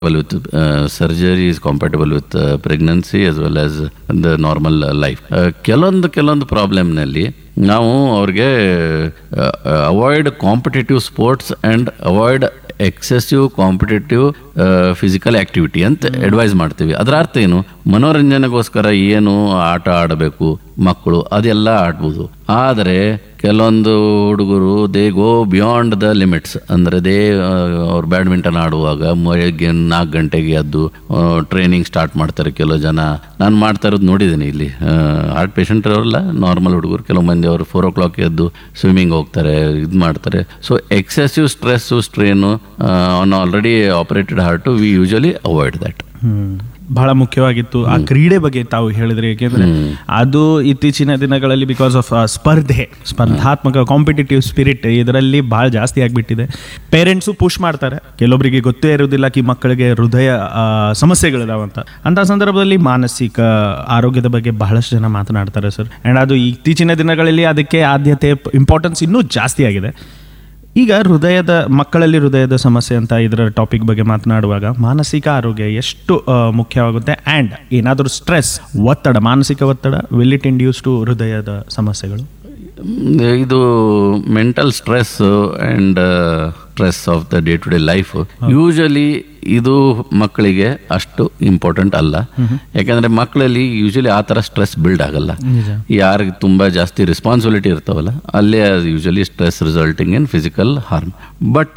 with uh, surgery is compatible with uh, pregnancy as well as the normal uh, life. Uh, ಕೆಲವೊಂದು ಕೆಲವೊಂದು ಪ್ರಾಬ್ಲಮ್ನಲ್ಲಿ ನಾವು ಅವ್ರಿಗೆ avoid competitive sports and avoid excessive competitive physical activity ಅಂತ advise ಮಾಡ್ತೀವಿ ಅದರ ಅರ್ಥ ಏನು ಮನೋರಂಜನೆಗೋಸ್ಕರ ಏನು ಆಟ ಆಡಬೇಕು ಮಕ್ಕಳು ಅದೆಲ್ಲ ಆಡ್ಬೋದು ಆದರೆ ಕೆಲವೊಂದು ಹುಡುಗರು they go beyond the limits ಅಂದರೆ ದೇ ಅವ್ರು ಬ್ಯಾಡ್ಮಿಂಟನ್ ಆಡುವಾಗ ಬೆಳಗ್ಗೆ ನಾಲ್ಕು ಗಂಟೆಗೆ ಎದ್ದು ಟ್ರೈನಿಂಗ್ ಸ್ಟಾರ್ಟ್ ಮಾಡ್ತಾರೆ ಕೆಲವು ಜನ ನಾನು ಮಾಡ್ತಾ ಇರೋದು ನೋಡಿದ್ದೀನಿ ಇಲ್ಲಿ ಹಾರ್ಟ್ ಪೇಷಂಟ್ ಅವರಲ್ಲ ನಾರ್ಮಲ್ ಹುಡುಗರು ಕೆಲವು ಮಂದಿ ಅವರು ಫೋರ್ ಓ ಕ್ಲಾಕ್ ಎದ್ದು ಸ್ವಿಮ್ಮಿಂಗ್ ಹೋಗ್ತಾರೆ ಇದು ಮಾಡ್ತಾರೆ so excessive stress strain on already operated heart we usually avoid that hmm. ಬಹಳ ಮುಖ್ಯವಾಗಿತ್ತು ಆ ಕ್ರೀಡೆ ಬಗ್ಗೆ ತಾವು ಹೇಳಿದ್ರಿ ಯಾಕೆಂದ್ರೆ ಅದು ಇತ್ತೀಚಿನ ದಿನಗಳಲ್ಲಿ ಬಿಕಾಸ್ ಆಫ್ ಸ್ಪರ್ಧೆ ಸ್ಪರ್ಧಾತ್ಮಕ ಕಾಂಪಿಟೇಟಿವ್ ಸ್ಪಿರಿಟ್ ಇದರಲ್ಲಿ ಬಹಳ ಜಾಸ್ತಿ ಆಗಿಬಿಟ್ಟಿದೆ ಪೇರೆಂಟ್ಸು ಪುಷ್ ಮಾಡ್ತಾರೆ ಕೆಲವೊಬ್ಬರಿಗೆ ಗೊತ್ತೇ ಇರೋದಿಲ್ಲ ಕಿ ಮಕ್ಕಳಿಗೆ ಹೃದಯ ಆ, ಸಮಸ್ಯೆಗಳಿದಾವಂತ ಅಂತ ಸಂದರ್ಭದಲ್ಲಿ ಮಾನಸಿಕ ಆರೋಗ್ಯದ ಬಗ್ಗೆ ಬಹಳಷ್ಟು ಜನ ಮಾತನಾಡ್ತಾರೆ ಸರ್ ಆ್ಯಂಡ್ ಅದು ಇತ್ತೀಚಿನ ದಿನಗಳಲ್ಲಿ ಅದಕ್ಕೆ ಆದ್ಯತೆ ಇಂಪಾರ್ಟೆನ್ಸ್ ಇನ್ನೂ ಜಾಸ್ತಿ ಆಗಿದೆ ಈಗ ಹೃದಯದ ಮಕ್ಕಳಲ್ಲಿ ಹೃದಯದ ಸಮಸ್ಯೆ ಅಂತ ಇದರ ಟಾಪಿಕ್ ಬಗ್ಗೆ ಮಾತನಾಡುವಾಗ ಮಾನಸಿಕ ಆರೋಗ್ಯ ಎಷ್ಟು ಆ, ಮುಖ್ಯವಾಗುತ್ತೆ ಆ್ಯಂಡ್ ಏನಾದರೂ ಸ್ಟ್ರೆಸ್ ಒತ್ತಡ ಮಾನಸಿಕ ಒತ್ತಡ ವಿಲ್ ಇಟ್ ಇಂಡ್ಯೂಸ್ ಟು ಹೃದಯದ ಸಮಸ್ಯೆಗಳು ಇದು mental stress and stress of the day to day life usually ಇದು ಮಕ್ಕಳಿಗೆ ಅಷ್ಟು ಇಂಪಾರ್ಟೆಂಟ್ ಅಲ್ಲ ಯಾಕಂದ್ರೆ ಮಕ್ಕಳಲ್ಲಿ ಯೂಶಲಿ ಆ ಥರ ಸ್ಟ್ರೆಸ್ ಬಿಲ್ಡ್ ಆಗಲ್ಲ ಯಾರಿಗೆ ತುಂಬ ಜಾಸ್ತಿ ರೆಸ್ಪಾನ್ಸಿಬಿಲಿಟಿ ಇರ್ತಾವಲ್ಲ ಅಲ್ಲೇ usually stress resulting in physical harm but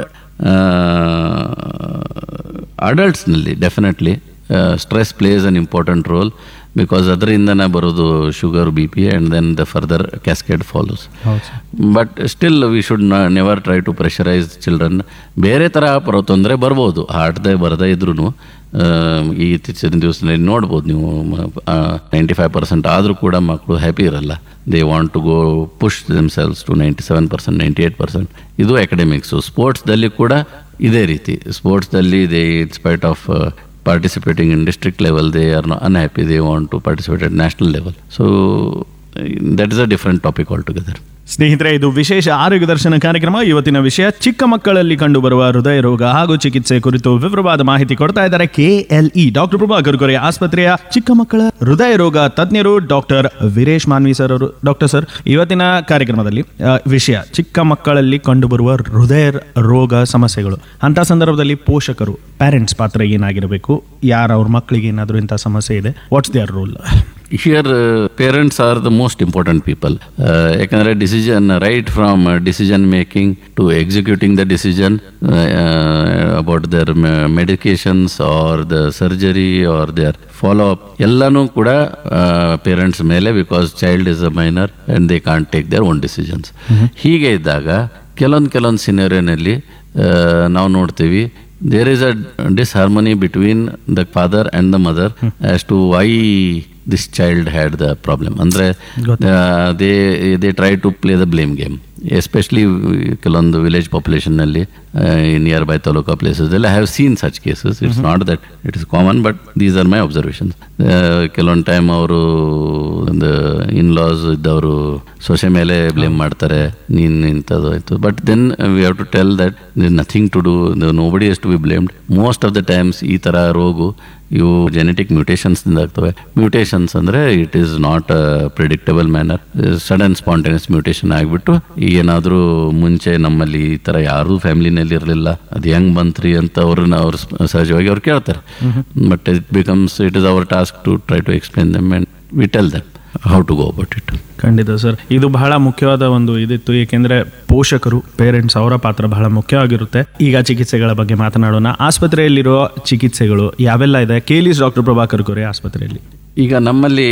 ಅಡಲ್ಟ್ಸ್ನಲ್ಲಿ definitely stress plays an important role because ಅದರಿಂದನೇ ಬರೋದು sugar B P and then the further cascade follows but still we should never try to pressurise children ಬೇರೆ ಥರ ಬರೋ ತೊಂದರೆ ಬರ್ಬೋದು ಹಾಡ್ದೆ ಬರದೇ ಇದ್ರೂ ಈ ಇತ್ತೀಚಿನ ದಿವಸದಲ್ಲಿ ನೋಡ್ಬೋದು ನೀವು ನೈಂಟಿ ಫೈವ್ ಪರ್ಸೆಂಟ್ ಆದರೂ ಕೂಡ ಮಕ್ಕಳು ಹ್ಯಾಪಿ ಇರಲ್ಲ they want to go push themselves to ninety seven percent ninety eight percent ಇದು ಅಕಾಡೆಮಿಕ್ಸು ಸ್ಪೋರ್ಟ್ಸ್ದಲ್ಲಿ ಕೂಡ ಇದೇ ರೀತಿ ಸ್ಪೋರ್ಟ್ಸ್ದಲ್ಲಿ they in spite of participating in district level they are not unhappy they want to participate at national level so that is a different topic altogether ಸ್ನೇಹಿತರೆ ಇದು ವಿಶೇಷ ಆರೋಗ್ಯ ದರ್ಶನ ಕಾರ್ಯಕ್ರಮ ಇವತ್ತಿನ ವಿಷಯ ಚಿಕ್ಕ ಮಕ್ಕಳಲ್ಲಿ ಕಂಡುಬರುವ ಹೃದಯ ರೋಗ ಹಾಗೂ ಚಿಕಿತ್ಸೆ ಕುರಿತು ವಿವರವಾದ ಮಾಹಿತಿ ಕೊಡ್ತಾ ಇದ್ದಾರೆ ಕೆಎಲ್ಇ ಡಾಕ್ಟರ್ ಪ್ರಭಾಕರ್ ಕೊರೆ ಆಸ್ಪತ್ರೆಯ ಚಿಕ್ಕ ಮಕ್ಕಳ ಹೃದಯ ರೋಗ ತಜ್ಞರು ಡಾಕ್ಟರ್ ವೀರೇಶ್ ಮಾನ್ವಿ ಸರ್ ಅವರು ಡಾಕ್ಟರ್ ಸರ್ ಇವತ್ತಿನ ಕಾರ್ಯಕ್ರಮದಲ್ಲಿ ಆ, ವಿಷಯ ಚಿಕ್ಕ ಮಕ್ಕಳಲ್ಲಿ ಕಂಡುಬರುವ ಹೃದಯ ರೋಗ ಸಮಸ್ಯೆಗಳು ಅಂತ ಸಂದರ್ಭದಲ್ಲಿ ಪೋಷಕರು ಪ್ಯಾರೆಂಟ್ಸ್ ಪಾತ್ರ ಏನಾಗಿರಬೇಕು ಯಾರು ಅವ್ರ ಮಕ್ಕಳಿಗೆ ಏನಾದರೂ ಇಂಥ ಸಮಸ್ಯೆ ಇದೆ what's their role here parents are the most important people ಯಾಕಂದರೆ decision right from decision making to executing the decision about their medications or the surgery or their follow up ಎಲ್ಲನೂ ಕೂಡ ಪೇರೆಂಟ್ಸ್ ಮೇಲೆ because child is a minor and they can't take their own decisions ಹೀಗೆ ಇದ್ದಾಗ ಕೆಲವೊಂದು ಕೆಲವೊಂದು ಸಿನೇರಿಯೋನಲ್ಲಿ ನಾವು ನೋಡ್ತೀವಿ there is a disharmony between the father and the mother as to why this child had the problem ಅಂದರೆ they they try to play the blame game especially ಕೆಲವೊಂದು village ಪಾಪ್ಯುಲೇಷನ್ನಲ್ಲಿ ನಿಯರ್ ಬೈ ತಾಲೂಕಾ ಪ್ಲೇಸಸ್ ಎಲ್ಲ have seen such cases it's not that it is common but these are my observations ಕೆಲವೊಂದು time ಅವರು ಒಂದು ಇನ್ loss ಇದ್ದವರು ಸೊಸೆ ಮೇಲೆ ಬ್ಲೇಮ್ ಮಾಡ್ತಾರೆ ನೀನು ಇಂಥದ್ದು ಆಯಿತು but then we have to tell that this nothing to do nobody is to be blamed most of the times ಈ ಥರ ರೋಗು ಇವು ಜೆನೆಟಿಕ್ ಮ್ಯೂಟೇಷನ್ಸ್ನಿಂದ ಆಗ್ತವೆ ಮ್ಯೂಟೇಷನ್ಸ್ ಅಂದರೆ it is not predictable manner sudden spontaneous mutation ಆಗಿಬಿಟ್ಟು ಏನಾದರೂ ಮುಂಚೆ ನಮ್ಮಲ್ಲಿ ಈ ಥರ ಯಾರೂ ಫ್ಯಾಮಿಲಿನಲ್ಲಿ ಇರಲಿಲ್ಲ ಅದು ಹೆಂಗ್ ಬಂತ್ರಿ ಅಂತ ಅವ್ರನ್ನ ಅವ್ರು ಸ- ಸಹಜವಾಗಿ ಅವ್ರು ಕೇಳ್ತಾರೆ but it becomes it is our task to try to explain them and we tell them how to go about it ಖಂಡಿತ ಸರ್ ಇದು ಬಹಳ ಮುಖ್ಯವಾದ ಒಂದು ಇದಿತ್ತು ಏಕೆಂದ್ರೆ ಪೋಷಕರು ಪೇರೆಂಟ್ಸ್ ಅವರ ಪಾತ್ರ ಬಹಳ ಮುಖ್ಯವಾಗಿರುತ್ತೆ ಈಗ ಚಿಕಿತ್ಸೆಗಳ ಬಗ್ಗೆ ಮಾತನಾಡೋಣ ಆಸ್ಪತ್ರೆಯಲ್ಲಿರೋ ಚಿಕಿತ್ಸೆಗಳು ಯಾವೆಲ್ಲ ಇದೆ ಕೇಲಿಸ್ ಡಾಕ್ಟರ್ ಪ್ರಭಾಕರ್ ಕೋರೆ ಆಸ್ಪತ್ರೆಯಲ್ಲಿ ಈಗ ನಮ್ಮಲ್ಲಿ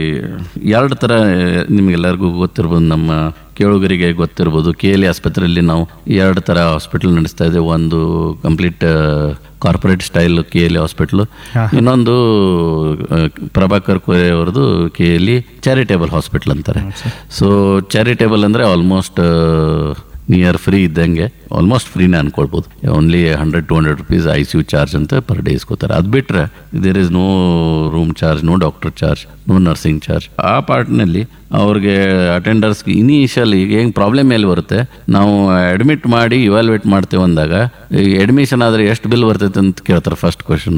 ಎರಡು ಥರ ನಿಮಗೆಲ್ಲರಿಗೂ ಗೊತ್ತಿರ್ಬೋದು ನಮ್ಮ ಕೇಳುಗರಿಗೆ ಗೊತ್ತಿರ್ಬೋದು ಕೆ ಎಲ್ ಆಸ್ಪತ್ರೆಯಲ್ಲಿ ನಾವು ಎರಡು ಥರ ಹಾಸ್ಪಿಟಲ್ ನಡೆಸ್ತಾ ಇದ್ದೇವೆ ಒಂದು complete corporate style K L hospital ಇನ್ನೊಂದು ಆ, ಪ್ರಭಾಕರ್ ಕೋರೆ ಅವ್ರದ್ದು ಕೆ ಎಲ್ ಚಾರಿಟೇಬಲ್ ಹಾಸ್ಪಿಟಲ್ ಅಂತಾರೆ ಸೊ ಚಾರಿಟೇಬಲ್ ಅಂದರೆ ಆಲ್ಮೋಸ್ಟ್ ನಿಯರ್ ಫ್ರೀ ಇದ್ದಂಗೆ ಆಲ್ಮೋಸ್ಟ್ ಫ್ರೀನೇ ಅನ್ಕೊಳ್ಬೋದು only hundred to hundred rupees I C U charge ಅಂತ ಪರ್ ಡೇ ಇಸ್ಕೋತಾರೆ ಅದು ಬಿಟ್ಟರೆ there is no room charge no doctor charge no nursing charge ಆ ಪಾರ್ಟ್ನಲ್ಲಿ ಅವ್ರಿಗೆ ಅಟೆಂಡರ್ಸ್ಗೆ ಇನಿಷಿಯಲ್ ಈಗ ಹೆಂಗೆ ಪ್ರಾಬ್ಲಮ್ ಎಲ್ಲಿ ಬರುತ್ತೆ ನಾವು ಅಡ್ಮಿಟ್ ಮಾಡಿ ಇವ್ಯಾಲ್ಯೂಯೇಟ್ ಮಾಡ್ತೇವೆ ಅಂದಾಗ ಈ ಅಡ್ಮಿಷನ್ ಆದರೆ ಎಷ್ಟು ಬಿಲ್ ಬರ್ತೈತೆ ಅಂತ ಕೇಳ್ತಾರೆ ಫಸ್ಟ್ ಕ್ವಶನ್